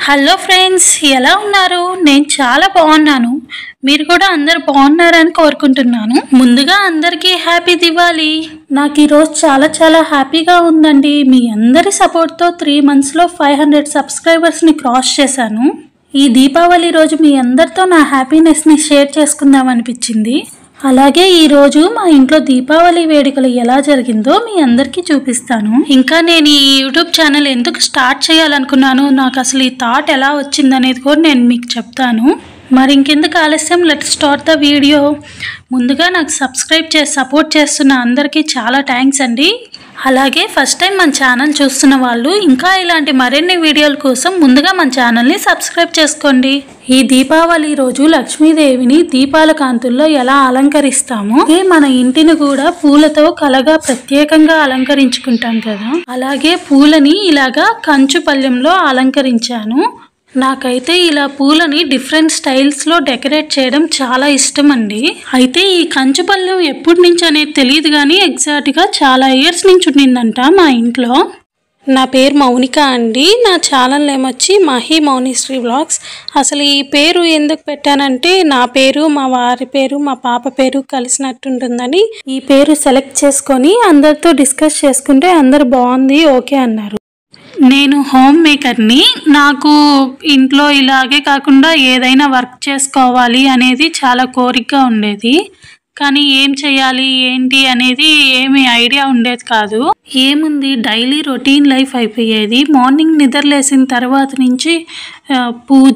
Hello friends ఎలా ఉన్నారు నేను చాలా బాగున్నాను మీరు కూడా అందరు బాగున్నారని కోరుకుంటున్నాను ముందుగా అందరికీ హ్యాపీ దివాళీ నాకు ఈరోజు చాలా చాలా హ్యాపీగా ఉందండి మీ అందరి సపోర్ట్తో త్రీ మంత్స్లో ఫైవ్ హండ్రెడ్ సబ్స్క్రైబర్స్ని క్రాస్ చేశాను ఈ దీపావళి రోజు మీ అందరితో నా హ్యాపీనెస్ని షేర్ చేసుకుందాం అనిపించింది అలాగే ఈ రోజు మా ఇంట్లో దీపావళి వేడుకలు ఎలా జరిగిందో మీ అందరికీ చూపిస్తాను ఇంకా నేను ఈ యూట్యూబ్ ఛానల్ ఎందుకు స్టార్ట్ చేయాలనుకున్నాను నాకు అసలు ఈ థాట్ ఎలా వచ్చిందనేది కూడా నేను మీకు చెప్తాను మరి ఇంకెందుకు ఆలస్యం లెట్ స్టార్ట్ ద వీడియో ముందుగా నాకు సబ్స్క్రైబ్ చేసి సపోర్ట్ చేస్తున్న అందరికీ చాలా థ్యాంక్స్ అండి అలాగే ఫస్ట్ టైం మన ఛానల్ చూస్తున్న వాళ్ళు ఇంకా ఇలాంటి మరిన్ని వీడియోల కోసం ముందుగా మన ఛానల్ని సబ్స్క్రైబ్ చేసుకోండి ఈ దీపావళి రోజు లక్ష్మీదేవిని దీపాల కాంతుల్లో ఎలా అలంకరిస్తామో అలాగే మన ఇంటిని కూడా పూలతో కలగా ప్రత్యేకంగా అలంకరించుకుంటాం కదా అలాగే పూలని ఇలాగా కంచు పళ్ళెంలో అలంకరించాను నాకైతే ఇలా పూలని డిఫరెంట్ స్టైల్స్లో డెకరేట్ చేయడం చాలా ఇష్టం అండి అయితే ఈ కంచుపల్లెం ఎప్పటి నుంచి అనేది తెలియదు కానీ ఎగ్జాక్ట్గా చాలా ఇయర్స్ నుంచి ఉండిందంట మా ఇంట్లో నా పేరు మౌనిక అండి నా ఛానల్ నేమ్ వచ్చి మహి మౌనిశ్రీ వ్లాగ్స్ అసలు ఈ పేరు ఎందుకు పెట్టానంటే నా పేరు మా వారి పేరు మా పాప పేరు కలిసినట్టుంటుందని ఈ పేరు సెలెక్ట్ చేసుకొని అందరితో డిస్కస్ చేసుకుంటే అందరు బాగుంది ఓకే అన్నారు నేను హోమ్ మేకర్ని నాకు ఇంట్లో ఇలాగే కాకుండా ఏదైనా వర్క్ చేసుకోవాలి అనేది చాలా కోరికగా ఉండేది కానీ ఏం చేయాలి ఏంటి అనేది ఏమి ఐడియా ఉండేది కాదు ఏముంది డైలీ రొటీన్ లైఫ్ అయిపోయేది మార్నింగ్ నిద్రలేసిన తర్వాత నుంచి ఆ, పూజ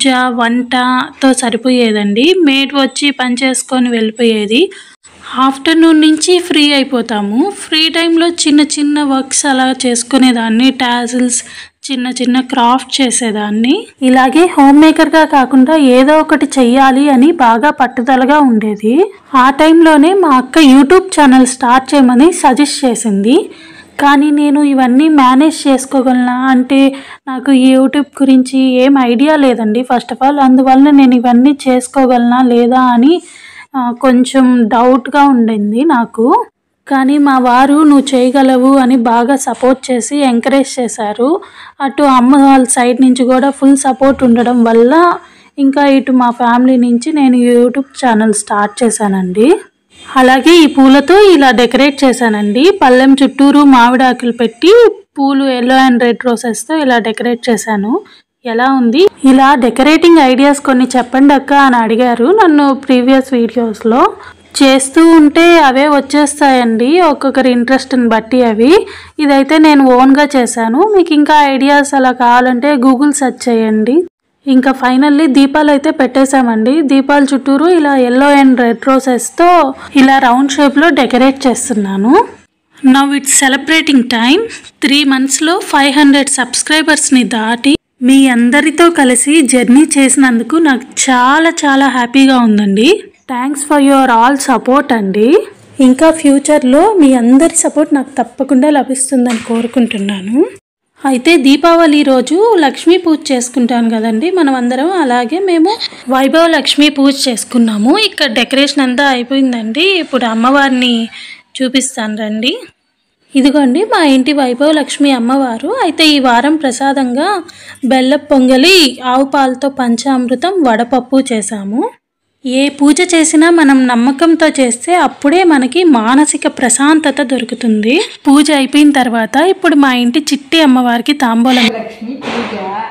వంటతో సరిపోయేదండి మేడ్ వచ్చి పని చేసుకొని వెళ్ళిపోయేది ఆఫ్టర్నూన్ నుంచి ఫ్రీ అయిపోతాము ఫ్రీ టైంలో చిన్న చిన్న వర్క్స్ అలా చేసుకునేదాన్ని టాజిల్స్ చిన్న చిన్న క్రాఫ్ట్ చేసేదాన్ని ఇలాగే హోమ్ మేకర్గా కాకుండా ఏదో ఒకటి చెయ్యాలి అని బాగా పట్టుదలగా ఉండేది ఆ టైంలోనే మా అక్క యూట్యూబ్ ఛానల్ స్టార్ట్ చేయమని సజెస్ట్ చేసింది కానీ నేను ఇవన్నీ మేనేజ్ చేసుకోగలనా అంటే నాకు ఈ యూట్యూబ్ గురించి ఏం ఐడియా లేదండి ఫస్ట్ ఆఫ్ ఆల్ అందువల్ల నేను ఇవన్నీ చేసుకోగలనా లేదా అని ఆ, కొంచెం డౌట్గా ఉండింది నాకు కానీ మా వారు నువ్వు చేయగలవు అని బాగా సపోర్ట్ చేసి ఎంకరేజ్ చేశారు అటు అమ్మ వాళ్ళ సైడ్ నుంచి కూడా ఫుల్ సపోర్ట్ ఉండడం వల్ల ఇంకా ఇటు మా ఫ్యామిలీ నుంచి నేను యూట్యూబ్ ఛానల్ స్టార్ట్ చేశానండి అలాగే ఈ పూలతో ఇలా డెకరేట్ చేశానండి పళ్ళెం చుట్టూరు మామిడాకులు పెట్టి పూలు ఎల్లో అండ్ రెడ్ రోసెస్తో ఇలా డెకరేట్ చేశాను ఎలా ఉంది ఇలా డెకరేటింగ్ ఐడియాస్ కొన్ని చెప్పండి అక్క అని అడిగారు నన్ను ప్రీవియస్ వీడియోస్లో చేస్తూ ఉంటే అవే వచ్చేస్తాయండి ఒక్కొక్కరి ఇంట్రెస్ట్ని బట్టి అవి ఇదైతే నేను ఓన్గా చేశాను మీకు ఇంకా ఐడియాస్ అలా కావాలంటే గూగుల్ సెర్చ్ చేయండి ఇంకా ఫైనల్లీ దీపాలు అయితే పెట్టేశామండి దీపాల చుట్టూరు ఇలా ఎల్లో అండ్ రెడ్ రోసెస్తో ఇలా రౌండ్ షేప్లో డెకరేట్ చేస్తున్నాను now it's celebrating time three మంత్స్లో ఫైవ్ హండ్రెడ్ సబ్స్క్రైబర్స్ని దాటి మీ అందరితో కలిసి జర్నీ చేసినందుకు నాకు చాలా చాలా హ్యాపీగా ఉందండి thanks for your all support అండి ఇంకా ఫ్యూచర్లో మీ అందరి సపోర్ట్ నాకు తప్పకుండా లభిస్తుందని కోరుకుంటున్నాను అయితే దీపావళి రోజు లక్ష్మీ పూజ చేసుకుంటాం కదండి మనం అందరం అలాగే మేము వైభవ లక్ష్మీ పూజ చేసుకున్నాము ఇక్కడ డెకరేషన్ అంతా అయిపోయిందండి ఇప్పుడు అమ్మవారిని చూపిస్తాను రండి ఇదిగోండి మా ఇంటి వైభవ లక్ష్మి అమ్మవారు అయితే ఈ వారం ప్రసాదంగా బెల్లం పొంగలి ఆవు పాలతో పంచామృతం వడపప్పు చేశాము ఏ పూజ చేసినా మనం నమ్మకంతో చేస్తే అప్పుడే మనకి మానసిక ప్రశాంతత దొరుకుతుంది పూజ అయిపోయిన తర్వాత ఇప్పుడు మా ఇంటి చిట్టి అమ్మవారికి తాంబూలం లక్ష్మి పూజ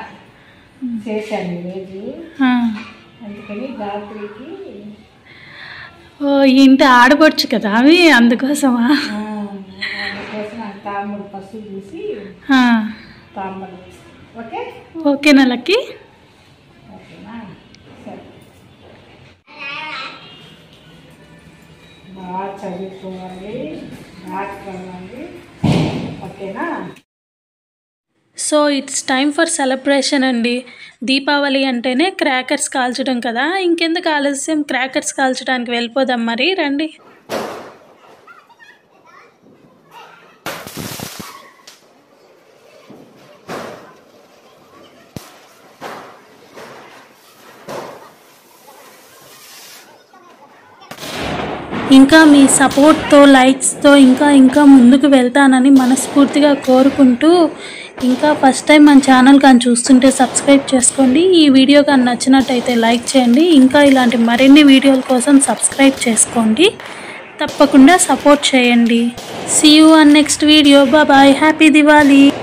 చేశాను ఈరోజు ఆ. అందుకని గాయత్రికి ఓ ఈ ఇంటి ఆడపడుచు కదా అవి అందుకోసమా ఆ, అందుకోసం ఆ తాంబూలు పసుపు చూసి ఆ. తాంబూలు వేసి ఓకే ఓకేనా లక్కి ఓకేనా సరే బాగా చదువుకోవాలి రాసుకోవాలి ఓకేనా so it's time for celebration అండి దీపావళి అంటేనే క్రాకర్స్ కాల్చడం కదా ఇంకెందుకు ఆలస్యం క్రాకర్స్ కాల్చడానికి వెళ్ళిపోదాం మరి రండి ఇంకా మీ సపోర్ట్తో లైక్స్తో ఇంకా ఇంకా ముందుకు వెళ్తానని మనస్ఫూర్తిగా కోరుకుంటూ ఇంకా ఫస్ట్ టైం మన ఛానల్ కానీ చూస్తుంటే సబ్స్క్రైబ్ చేసుకోండి ఈ వీడియో కానీ నచ్చినట్టయితే లైక్ చేయండి ఇంకా ఇలాంటి మరిన్ని వీడియోల కోసం సబ్స్క్రైబ్ చేసుకోండి తప్పకుండా సపోర్ట్ చేయండి see you on next video bye happy Diwali